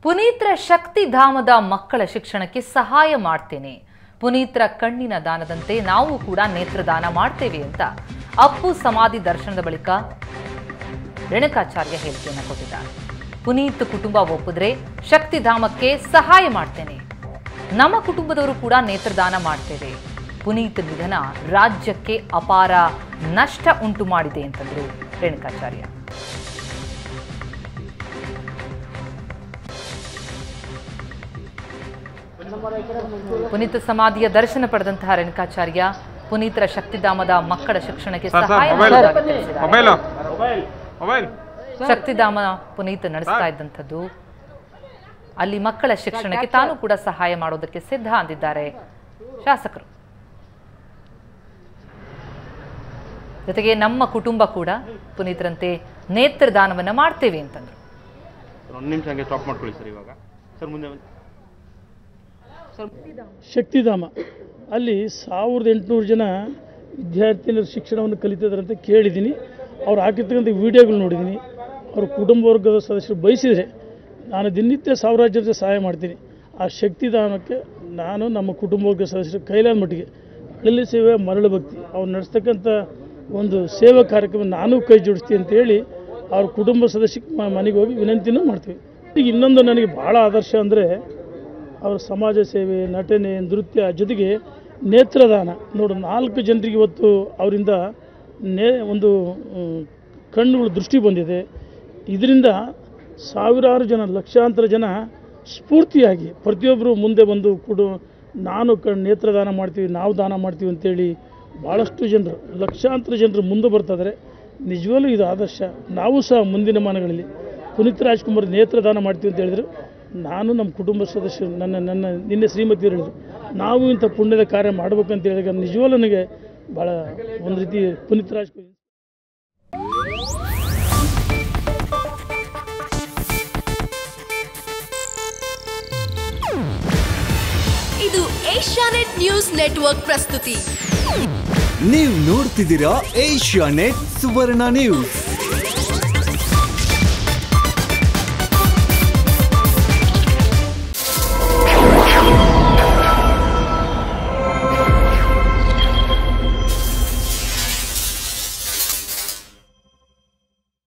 ಪುನೀತ್ರ ಶಕ್ತಿಧಾಮದ ಮಕ್ಕಳ ಶಿಕ್ಷಣಕ್ಕೆ ಸಹಾಯ ಮಾಡ್ತೇನೆ ಪುನೀತ್ರ ಕಣ್ಣಿನ ದಾನದಂತೆ ನಾವು ಕೂಡ ನೇತ್ರದಾನ ಮಾಡ್ತೇವೆ ಅಂತ ಅಪ್ಪು ಸಮಾಧಿ ದರ್ಶನದ ಬಳಿಕ ರೇಣುಕಾಚಾರ್ಯ ಹೇಳಿಕೆಯನ್ನು ಕೊಟ್ಟಿದ್ದಾರೆ ಪುನೀತ್ ಕುಟುಂಬ ಒಪ್ಪಿದ್ರೆ ಶಕ್ತಿಧಾಮಕ್ಕೆ ಸಹಾಯ ಮಾಡ್ತೇನೆ ನಮ್ಮ ಕುಟುಂಬದವರು ಕೂಡ ನೇತ್ರದಾನ ಮಾಡ್ತೇವೆ ಪುನೀತ್ ನಿಧನ ರಾಜ್ಯಕ್ಕೆ ಅಪಾರ ನಷ್ಟ ಉಂಟು ಮಾಡಿದೆ ಅಂತಂದ್ರು ರೇಣುಕಾಚಾರ್ಯ ಪುನೀತ್ ಸಮಾಧಿಯ ದರ್ಶನ ಪಡೆದಂತಹ ರೇಣುಕಾಚಾರ್ಯ ಪುನೀತರ ಶಕ್ತಿಧಾಮದ ಮಕ್ಕಳ ಶಿಕ್ಷಣಕ್ಕೆ ಸರ್ ಸರ್ ಸಹಾಯ ಮೊಬೈಲ್ ಮಾಡುವುದಾಗಿ ತಿಳಿಸಿದ್ದಾರೆ. ಮೊಬೈಲು ಮೊಬೈಲ್ ಶಕ್ತಿಧಾಮ ಪುನೀತ್ ನಡೆಸ್ತಾ ಇದ್ದಂಥದ್ದು ಅಲ್ಲಿ ಮಕ್ಕಳ ಶಿಕ್ಷಣಕ್ಕೆ ತಾನು ಕೂಡ ಸಹಾಯ ಮಾಡೋದಕ್ಕೆ ಸಿದ್ಧ ಅಂದಿದ್ದಾರೆ ಶಾಸಕರು ಜೊತೆಗೆ ನಮ್ಮ ಕುಟುಂಬ ಕೂಡ ಪುನೀತರಂತೆ ನೇತ್ರದಾನವನ್ನ ಮಾಡ್ತೇವೆ ಅಂತಂದ್ರು ಒಂದು ನಿಮಿಷ ಹಂಗೆ ಸ್ಟಾಪ್ ಮಾಡ್ಕೊಳ್ಳಿ ಸರ್ ಇವಾಗ ಸರ್ ಮುಂದೆ ಒಂದು ಶಕ್ತಿಧಾಮ ಅಲ್ಲಿ ಸಾವಿರದ ಎಂಟುನೂರು ಜನ ವಿದ್ಯಾರ್ಥಿನಿಯರು ಶಿಕ್ಷಣವನ್ನು ಕಲಿತಿದ್ದಾರೆ ಅಂತ ಕೇಳಿದ್ದೀನಿ ಅವ್ರು ಹಾಕಿರ್ತಕ್ಕಂಥ ವಿಡಿಯೋಗಳು ನೋಡಿದ್ದೀನಿ ಅವ್ರ ಕುಟುಂಬ ವರ್ಗದ ಸದಸ್ಯರು ಬಯಸಿದರೆ ನಾನು ದಿನನಿತ್ಯ ಸಾವಿರಾರು ಜನರಿಗೆ ಸಹಾಯ ಮಾಡ್ತೀನಿ ಆ ಶಕ್ತಿಧಾಮಕ್ಕೆ ನಾನು ನಮ್ಮ ಕುಟುಂಬ ವರ್ಗದ ಸದಸ್ಯರು ಕೈಲಾದ ಮಟ್ಟಿಗೆ ಹಳ್ಳಿ ಸೇವೆ ಮರಳು ಭಕ್ತಿ ಅವ್ರು ನಡೆಸ್ತಕ್ಕಂಥ ಒಂದು ಸೇವಾ ಕಾರ್ಯಕ್ರಮ ನಾನು ಕೈ ಜೋಡಿಸ್ತೀನಿ ಅಂತೇಳಿ ಅವ್ರ ಕುಟುಂಬ ಸದಸ್ಯ ಮನೆಗೆ ಹೋಗಿ ವಿನಂತಿನೂ ಮಾಡ್ತೀವಿ ಈಗ ಇನ್ನೊಂದು ನನಗೆ ಭಾಳ ಆದರ್ಶ ಅಂದರೆ ಅವರ ಸಮಾಜ ಸೇವೆ ನಟನೆ ನೃತ್ಯ ಜೊತೆಗೆ ನೇತ್ರದಾನ ನೋಡು ನಾಲ್ಕು ಜನರಿಗೆ ಇವತ್ತು ಅವರಿಂದ ನೇ ಒಂದು ಮ್, ಕಣ್ಣುಗಳು ದೃಷ್ಟಿ ಬಂದಿದೆ ಇದರಿಂದ ಸಾವಿರಾರು ಜನ ಲಕ್ಷಾಂತರ ಜನ ಸ್ಫೂರ್ತಿಯಾಗಿ ಪ್ರತಿಯೊಬ್ಬರು ಮುಂದೆ ಬಂದು ಕೊಡು ನಾನು ಕ ನೇತ್ರದಾನ ಮಾಡ್ತೀವಿ ನಾವು ದಾನ ಮಾಡ್ತೀವಿ ಅಂತೇಳಿ ಭಾಳಷ್ಟು ಜನರು ಲಕ್ಷಾಂತರ ಜನರು ಮುಂದೆ ಬರ್ತಾಯಿದ್ದಾರೆ ನಿಜವಾಗ್ಲೂ ಇದು ಆದರ್ಶ ನಾವು ಸಹ ಮುಂದಿನ ಮಾನಗಳಲ್ಲಿ ಪುನೀತ್ ರಾಜ್ಕುಮಾರ್ ನೇತ್ರದಾನ ಮಾಡ್ತೀವಿ ಅಂತ ಹೇಳಿದ್ರು ನಾನು ನಮ್ಮ ಕುಟುಂಬ ಸದಸ್ಯರು ನನ್ನ ನನ್ನ ನಿನ್ನೆ ಶ್ರೀಮತಿಯವರು ಹೇಳಿದ್ರು ನಾವು ಇಂಥ ಪುಣ್ಯದ ಕಾರ್ಯ ಮಾಡ್ಬೇಕಂತ ಹೇಳಿದಾಗ ನಿಜವಾಗ್ಲೂ ನನಗೆ ಭಾಳ ಒಂದು ರೀತಿ ಪುನೀತ್ ರಾಜ್ಕುಮಾರ್ ಇದು ಏಷ್ಯಾನೆಟ್ ನ್ಯೂಸ್ ನೆಟ್ವರ್ಕ್ ಪ್ರಸ್ತುತಿ ನೀವು ನೋಡ್ತಿದ್ದೀರಾ ಏಷ್ಯಾ ನೆಟ್ ಸುವರ್ಣ ನ್ಯೂಸ್